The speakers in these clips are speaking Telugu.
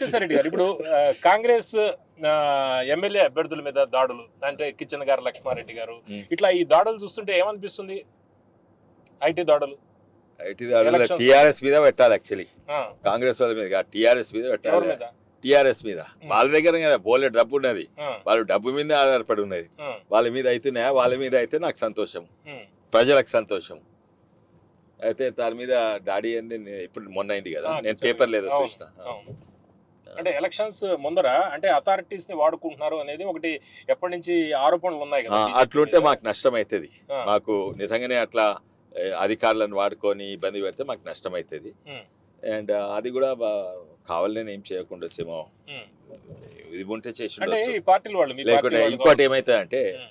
విశ్వేశ్వరరెడ్డి గారు ఇప్పుడు ఆ, కాంగ్రెస్ ఆ, ఎమ్మెల్యే అభ్యర్థుల మీద దాడులు అంటే కిచెన్ గారు లక్ష్మారెడ్డి గారు ఉమ్. ఇట్లా ఈ దాడులు చూస్తుంటే ఏమనిపిస్తుంది ఐటీ దాడులు ఐటీ Elections- టీఆర్ఎస్ మీద పెట్టాలి యాక్చువల్లీ ఆ, కాంగ్రెస్ వాళ్ళ మీద టీఆర్ఎస్ మీద ఎవరి పెట్టాలి మీద టీఆర్ఎస్ మీద వాళ్ళ దగ్గర కదా బోలే డబ్బు ఉన్నది ఆ, వాళ్ళు డబ్బు మీదే ఆధారపడి ఉన్నది ఆ, వాళ్ళ మీద అయితేనే వాళ్ళ మీద అయితే నాకు సంతోషం ఉమ్, ప్రజలకు సంతోషం అయితే దాని మీద దాడి అయింది నే- ఇప్పుడు మొన్న అయింది కదా ఆ, నేను చెప్పండి. పేపర్ లేదు అవును, చూసిన అవును. అంటే ఎలక్షన్స్ ముందర అంటే అథారిటీస్ ని వాడుకుంటున్నారు అనేది ఒకటి ఎప్పటి నుంచి ఆరోపణలు ఉన్నాయి ఆ, కదా BJP అట్లుంటే మీద. మాకు నష్టం అవుతుంది ఆ, మాకు నిజంగానే అట్లా ఏ, అధికారులను వాడుకొని ఇబ్బంది పెడితే మాకు నష్టం అవుతుంది ఉమ్, అండ్ అది కూడా బా- కావాలని ఏం చేయకుండా వచ్చేమో ఉమ్. ఇది ఉంటే చేసి అంటే ఉండొచ్చు. ఈ పార్టీల వాళ్ళు మీ పార్టీ లేకుంటే వాళ్ళు ఇంకోటి కావచ్చు. ఏమైతుంది అంటే ఉమ్,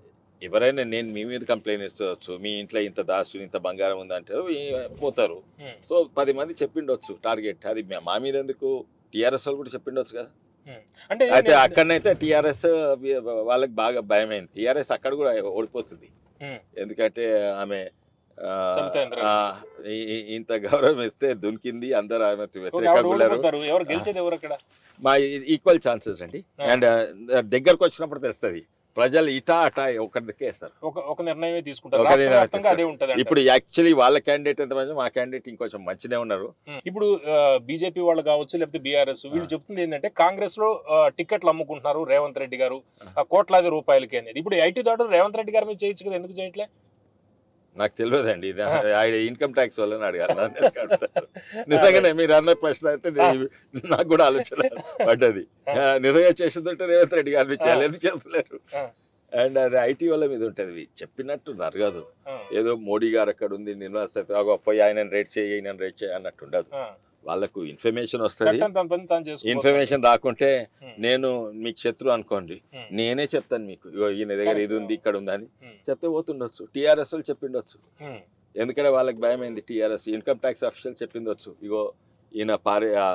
ఎవరైనా నేను మీ మీద కంప్లైంట్ ఇస్తవచ్చు మీ ఇంట్లో ఇంత దాసు ఇంత బంగారం ఉందంటే ఈ- పోతారు ఉమ్, సో పది మంది చెప్పిండొచ్చు టార్గెట్ అది మా- మా మీద ఎందుకు టీఆర్ఎస్ వాళ్ళు కూడా చెప్పిండొచ్చు కదా ఉమ్. అంటే అయితే నేను- అక్కడనైతే టీఆర్ఎస్ వాళ్ళకి బాగా భయమైంది టీఆర్ఎస్ అక్కడ కూడా ఓడిపోతుంది ఉమ్, ఎందుకంటే ఆమె ఆ, సబితా ఇంద్రారెడ్డి. ఆ, ఈ- ఈ- ఇంత గౌరవం ఇస్తే దునికింది అందరూ ఆమె ఓకే, వ్యతిరేకంగా ఆవిడ ఉన్నారు. ఓడిపోతారు ఎవరు గెలిచేది ఎవరు అక్కడ మా ఈక్వల్ ఛాన్సెస్ అండి ఆ. అండ్ దగ్గరకు వచ్చినప్పుడు తెలుస్తుంది ప్రజలు ఇటా అటా ఒకరికి వేస్తారు ఒక ఒక నిర్ణయమే తీసుకుంటారు ఒక రాష్ట్ర నిర్ణయం వ్యాప్తంగా అదే ఉంటది ఇప్పుడు యాక్చువల్లీ వాళ్ళ క్యాండిడేట్ ఎంత మంచి మా క్యాండిడేట్ ఇంకొంచెం మంచినే ఉన్నారు ఇప్పుడు బీజేపీ వాళ్ళు కావచ్చు లేకపోతే బీఆర్ఎస్ వీళ్ళు చెప్తుంది ఏంటంటే కాంగ్రెస్ లో ఆ, టికెట్లు అమ్ముకుంటున్నారు రేవంత్ రెడ్డి గారు ఆ, కోట్లాది రూపాయలకి అనేది ఇప్పుడు ఐటీ దాడు రేవంత్ రెడ్డి గారి మీద చేయొచ్చు కదా ఎందుకు చేయట్లే నాకు తెలియదండి ఇది ఆయన ఇన్కమ్ ట్యాక్స్ వల్ల అడిగారు నన్ను ఎందుకు అడుగుతారు? నిజంగానే మీరు అన్న ప్రశ్న అయితే నే- నాకు కూడా ఆలోచన పడ్డది ఆ, నిజంగా చేసిందంటే రేవంత్ రెడ్డి గారిని చేయాలి ఎందుకు చేస్తలేరు ఆ. అండ్ అది ఐటీ వాళ్ళ మీద ఉంటుంది చెప్పినట్టు జరగదు ఆ, ఏదో మోడీ గారు అక్కడ ఉంది నిర్మలా సీతారామన్ పోయి ఆయన రేట్ చేయి ఆయన రేట్ చేయి అన్నట్టు ఉండదు ఆ. వాళ్ళకు ఇన్ఫర్మేషన్ వస్తుంది చట్టం తన పని తాను చేసుకో ఇన్ఫర్మేషన్ రాకుంటే నేను మీకు శత్రు అనుకోండి ఉమ్. నేనే చెప్తాను మీకు ఇగో ఈయన దగ్గర ఇది ఉంది ఇక్కడ ఉంది అని ఉమ్. చెప్తే పోతుండొచ్చు టీఆర్ఎస్ వాళ్ళు చెప్పిండొచ్చు ఎందుకంటే వాళ్ళకి భయమైంది టీఆర్ఎస్ ఇన్కమ్ ట్యాక్స్ అఫీషియల్ చెప్పిండొచ్చు ఇగో ఈయన పారే ఆ,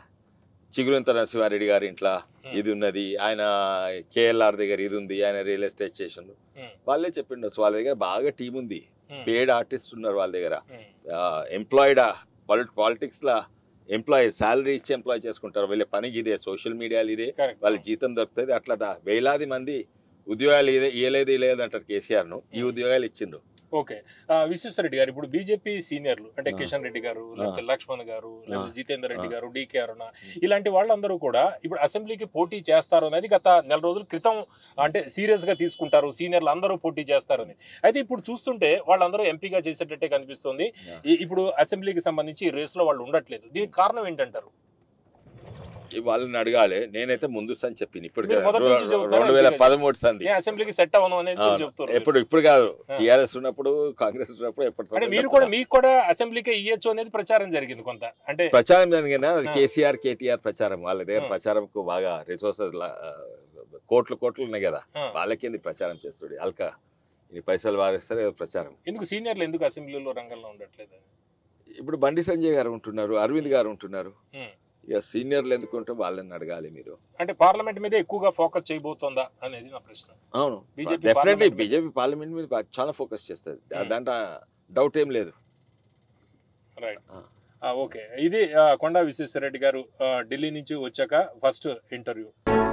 చిగురింత నరసింహారెడ్డి గారి ఇంట్లో ఇది ఉన్నది ఆయన కేఎల్ఆర్ దగ్గర ఇది ఉంది ఆయన రియల్ ఎస్టేట్ చేసిండు వాళ్ళే చెప్పిండొచ్చు వాళ్ళ దగ్గర బాగా టీం ఉంది పేడ్ ఆర్టిస్ట్ ఉన్నారు వాళ్ళ దగ్గర ఎంప్లాయిడ్ పాలిటిక్స్లో ఎంప్లాయ్ శాలరీ ఇచ్చి ఎంప్లాయ్ చేసుకుంటారు వీళ్ళ పనికి ఇదే సోషల్ మీడియాలు ఇదే వాళ్ళ జీతం దొరుకుతుంది అట్లా దా- వేలాది మంది ఉద్యోగాలు ఇదే ఇయ్యలేదు ఇయ్యలేదు అంటారు కేసీఆర్ను ఈ ఉద్యోగాలు ఇచ్చిండు ఓకే విశ్వేశ్వరరెడ్డి గారు ఇప్పుడు బీజేపీ సీనియర్లు అంటే ఆ. కిషన్ రెడ్డి గారు లేకపోతే లక్ష్మణ్ గారు లేకపోతే ఆ. జితేందర్ రెడ్డి ఆ. గారు డికే అరుణ ఇలాంటి వాళ్ళందరూ కూడా ఇప్పుడు అసెంబ్లీకి పోటీ చేస్తారు అనేది గత నెల రోజుల క్రితం అంటే సీరియస్ గా తీసుకుంటారు సీనియర్లు అందరూ పోటీ చేస్తారని అయితే ఇప్పుడు చూస్తుంటే వాళ్ళందరూ ఎంపీగా చేసేటట్టే కనిపిస్తుంది ఈ- ఇప్పుడు అసెంబ్లీకి సంబంధించి ఈ రేస్ లో వాళ్ళు ఉండట్లేదు దీనికి కారణం ఏంటంటారు ఈ వాళ్ళని అడగాలి నేనైతే ముందు అని చెప్పింది ఇప్పుడు మీరు మొదటి నుంచి చెబుతున్నారు, రెండు వేల ఎంపీగా పదమూడు సంది ఏ అసెంబ్లీకి సెట్ అవ్వను అనేది మీరు అవును. చెప్తున్నారు ఎప్పుడు ఇప్పుడు కాదు ఆ. టిఆర్ఎస్ ఉన్నప్పుడు కాంగ్రెస్ ఉన్నప్పుడు ఎప్పుడు అంటే మీరు కూడా మీకు కూడా అసెంబ్లీకి ఇయ్యొచ్చు అనేది ప్రచారం జరిగింది కొంత అంటే ప్రచారం జరిగిన అది ఆ. కేసీఆర్ కేటీఆర్ ప్రచారం వాళ్ళ దగ్గర ఆ. ప్రచారంకు బాగా రిసోర్సెస్ కోట్లు కోట్లు ఉన్నాయి కదా ఆ, వాళ్ళకేంది ప్రచారం చేస్తుడు అల్కా ఇది పైసలు వారిస్తారు ఏదో ప్రచారం ఎందుకు సీనియర్లు ఎందుకు అసెంబ్లీలో రంగంలో ఉండట్లేదు ఇప్పుడు బండి సంజయ్ గారు ఉంటున్నారు అరవింద్ గారు ఉంటున్నారు ఉమ్. ఇక సీనియర్లు ఎందుకు ఉంటే వాళ్ళని అడగాలి మీరు అంటే పార్లమెంట్ మీద ఎక్కువగా ఫోకస్ చేయబోతోందా అనేది నా ప్రశ్న అవును BJP డెఫినెట్లీ పార్లమెంట్ మీద- బీజేపీ పార్లమెంట్ మీద బాగా చాలా ఫోకస్ చేస్తుంది దా- Hmm. దాంట్లో డౌట్ ఏం లేదు రైట్ ఆ. ఓకే ఇది ఆ, కొండా విశ్వేశ్వరరెడ్డి గారు ఆ, ఢిల్లీ నుంచి వచ్చాక ఫస్ట్ ఇంటర్వ్యూ